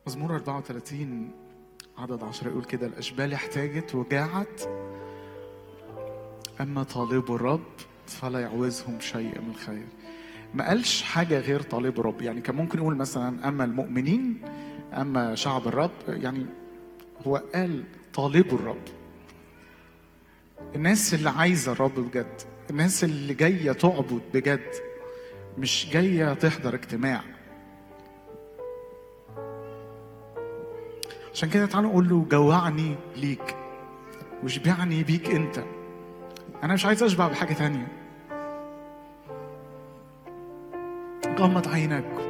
مزمور 34 عدد 10 يقول كده الأشبال احتاجت وجاعت أما طالب الرب فلا يعوزهم شيء من الخير ما قالش حاجة غير طالب الرب يعني كان ممكن يقول مثلا أما المؤمنين أما شعب الرب يعني هو قال طالب الرب الناس اللي عايزة الرب بجد الناس اللي جاية تعبد بجد مش جاية تحضر اجتماع عشان كده تعالوا نقول له جوعني ليك واشبعني بيك انت انا مش عايز اشبع بحاجه تانية غمض عينك